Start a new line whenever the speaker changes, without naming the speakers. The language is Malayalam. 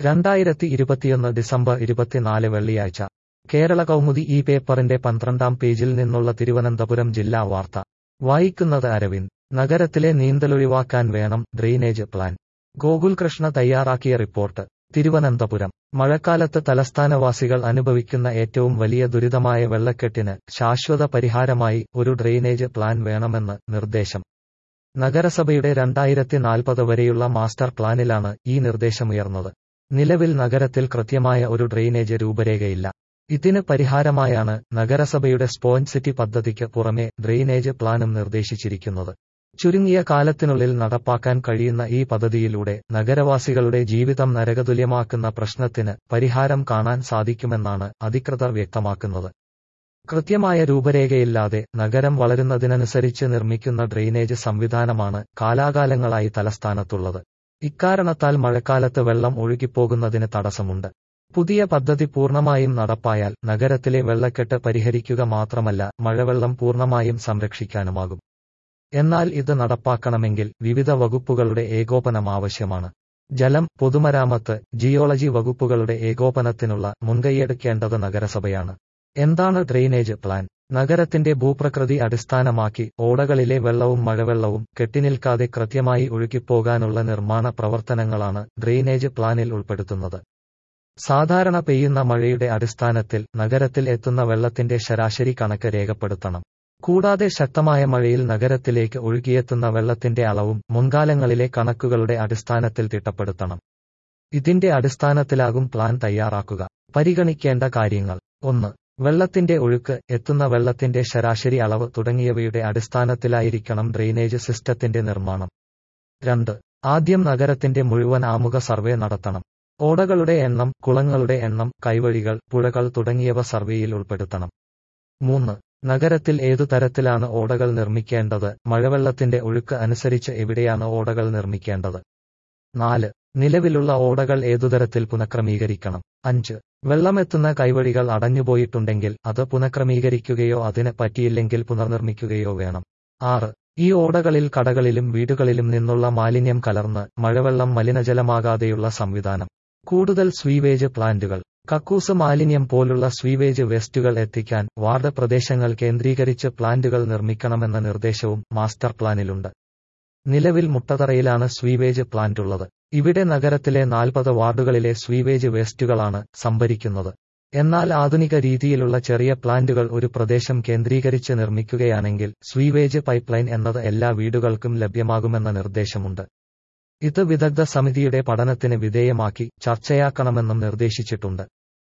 രണ്ടായിരത്തി ഇരുപത്തിയൊന്ന് ഡിസംബർ ഇരുപത്തിനാല് വെള്ളിയാഴ്ച കേരള കൗമുദി ഈ പേപ്പറിന്റെ പന്ത്രണ്ടാം പേജിൽ നിന്നുള്ള തിരുവനന്തപുരം ജില്ലാ വാർത്ത വായിക്കുന്നത് അരവിന്ദ് നഗരത്തിലെ നീന്തലൊഴിവാക്കാൻ വേണം ഡ്രെയിനേജ് പ്ലാൻ ഗോകുൽ കൃഷ്ണ തയ്യാറാക്കിയ റിപ്പോർട്ട് തിരുവനന്തപുരം മഴക്കാലത്ത് തലസ്ഥാനവാസികൾ അനുഭവിക്കുന്ന ഏറ്റവും വലിയ ദുരിതമായ വെള്ളക്കെട്ടിന് ശാശ്വത പരിഹാരമായി ഒരു ഡ്രെയിനേജ് പ്ലാൻ വേണമെന്ന് നിർദ്ദേശം നഗരസഭയുടെ രണ്ടായിരത്തി നാൽപ്പത് വരെയുള്ള മാസ്റ്റർ പ്ലാനിലാണ് ഈ നിർദ്ദേശമുയർന്നത് നിലവിൽ നഗരത്തിൽ കൃത്യമായ ഒരു ഡ്രെയിനേജ് രൂപരേഖയില്ല ഇതിന് പരിഹാരമായാണ് നഗരസഭയുടെ സ്പോഞ്ച് സിറ്റി പദ്ധതിക്ക് പുറമെ ഡ്രെയിനേജ് പ്ലാനും നിർദ്ദേശിച്ചിരിക്കുന്നത് ചുരുങ്ങിയ കാലത്തിനുള്ളിൽ നടപ്പാക്കാൻ കഴിയുന്ന ഈ പദ്ധതിയിലൂടെ നഗരവാസികളുടെ ജീവിതം നരകതുല്യമാക്കുന്ന പ്രശ്നത്തിന് പരിഹാരം കാണാൻ സാധിക്കുമെന്നാണ് അധികൃതർ വ്യക്തമാക്കുന്നത് കൃത്യമായ രൂപരേഖയില്ലാതെ നഗരം വളരുന്നതിനനുസരിച്ച് നിർമ്മിക്കുന്ന ഡ്രെയിനേജ് സംവിധാനമാണ് കാലാകാലങ്ങളായി തലസ്ഥാനത്തുള്ളത് ഇക്കാരണത്താൽ മഴക്കാലത്ത് വെള്ളം ഒഴുകിപ്പോകുന്നതിന് തടസ്സമുണ്ട് പുതിയ പദ്ധതി പൂർണ്ണമായും നടപ്പായാൽ നഗരത്തിലെ വെള്ളക്കെട്ട് പരിഹരിക്കുക മാത്രമല്ല മഴവെള്ളം പൂർണ്ണമായും സംരക്ഷിക്കാനുമാകും എന്നാൽ ഇത് നടപ്പാക്കണമെങ്കിൽ വിവിധ വകുപ്പുകളുടെ ഏകോപനം ആവശ്യമാണ് ജലം പൊതുമരാമത്ത് ജിയോളജി വകുപ്പുകളുടെ ഏകോപനത്തിനുള്ള മുൻകൈയെടുക്കേണ്ടത് നഗരസഭയാണ് എന്താണ് ഡ്രെയിനേജ് പ്ലാൻ നഗരത്തിന്റെ ഭൂപ്രകൃതി അടിസ്ഥാനമാക്കി ഓടകളിലെ വെള്ളവും മഴവെള്ളവും കെട്ടിനിൽക്കാതെ കൃത്യമായി ഒഴുകിപ്പോകാനുള്ള നിർമ്മാണ പ്രവർത്തനങ്ങളാണ് ഡ്രെയിനേജ് പ്ലാനിൽ ഉൾപ്പെടുത്തുന്നത് സാധാരണ പെയ്യുന്ന മഴയുടെ അടിസ്ഥാനത്തിൽ നഗരത്തിൽ എത്തുന്ന വെള്ളത്തിന്റെ ശരാശരി കണക്ക് രേഖപ്പെടുത്തണം കൂടാതെ ശക്തമായ മഴയിൽ നഗരത്തിലേക്ക് ഒഴുകിയെത്തുന്ന വെള്ളത്തിന്റെ അളവും മുൻകാലങ്ങളിലെ കണക്കുകളുടെ അടിസ്ഥാനത്തിൽ തിട്ടപ്പെടുത്തണം ഇതിന്റെ അടിസ്ഥാനത്തിലാകും പ്ലാൻ തയ്യാറാക്കുക പരിഗണിക്കേണ്ട കാര്യങ്ങൾ ഒന്ന് വെള്ളത്തിന്റെ ഒഴുക്ക് എത്തുന്ന വെള്ളത്തിന്റെ ശരാശരി അളവ് തുടങ്ങിയവയുടെ അടിസ്ഥാനത്തിലായിരിക്കണം ഡ്രെയിനേജ് സിസ്റ്റത്തിന്റെ നിർമ്മാണം രണ്ട് ആദ്യം നഗരത്തിന്റെ മുഴുവൻ ആമുഖ സർവേ നടത്തണം ഓടകളുടെ എണ്ണം കുളങ്ങളുടെ എണ്ണം കൈവഴികൾ പുഴകൾ തുടങ്ങിയവ സർവേയിൽ ഉൾപ്പെടുത്തണം മൂന്ന് നഗരത്തിൽ ഏതു തരത്തിലാണ് ഓടകൾ നിർമ്മിക്കേണ്ടത് മഴവെള്ളത്തിന്റെ ഒഴുക്ക് അനുസരിച്ച് എവിടെയാണ് ഓടകൾ നിർമ്മിക്കേണ്ടത് നാല് നിലവിലുള്ള ഓടകൾ ഏതുതരത്തിൽ പുനഃക്രമീകരിക്കണം അഞ്ച് വെള്ളമെത്തുന്ന കൈവഴികൾ അടഞ്ഞുപോയിട്ടുണ്ടെങ്കിൽ അത് പുനഃക്രമീകരിക്കുകയോ അതിന് പറ്റിയില്ലെങ്കിൽ പുനർനിർമ്മിക്കുകയോ വേണം ആറ് ഈ ഓടകളിൽ കടകളിലും വീടുകളിലും നിന്നുള്ള മാലിന്യം കലർന്ന് മഴവെള്ളം മലിനജലമാകാതെയുള്ള സംവിധാനം കൂടുതൽ സ്വീവേജ് പ്ലാന്റുകൾ കക്കൂസ് മാലിന്യം പോലുള്ള സ്വീവേജ് വേസ്റ്റുകൾ എത്തിക്കാൻ വാർഡ് പ്രദേശങ്ങൾ കേന്ദ്രീകരിച്ച് പ്ലാന്റുകൾ നിർമ്മിക്കണമെന്ന നിർദ്ദേശവും മാസ്റ്റർ പ്ലാനിലുണ്ട് നിലവിൽ മുട്ടതറയിലാണ് സ്വീവേജ് പ്ലാന്റ് ഉള്ളത് ഇവിടെ നഗരത്തിലെ നാൽപ്പത് വാർഡുകളിലെ സ്വീവേജ് വേസ്റ്റുകളാണ് സംഭരിക്കുന്നത് എന്നാൽ ആധുനിക രീതിയിലുള്ള ചെറിയ പ്ലാന്റുകൾ ഒരു പ്രദേശം കേന്ദ്രീകരിച്ച് നിർമ്മിക്കുകയാണെങ്കിൽ സ്വീവേജ് പൈപ്പ്ലൈൻ എന്നത് എല്ലാ വീടുകൾക്കും ലഭ്യമാകുമെന്ന നിർദ്ദേശമുണ്ട് ഇത് വിദഗ്ധ സമിതിയുടെ പഠനത്തിന് വിധേയമാക്കി ചർച്ചയാക്കണമെന്നും നിർദ്ദേശിച്ചിട്ടുണ്ട്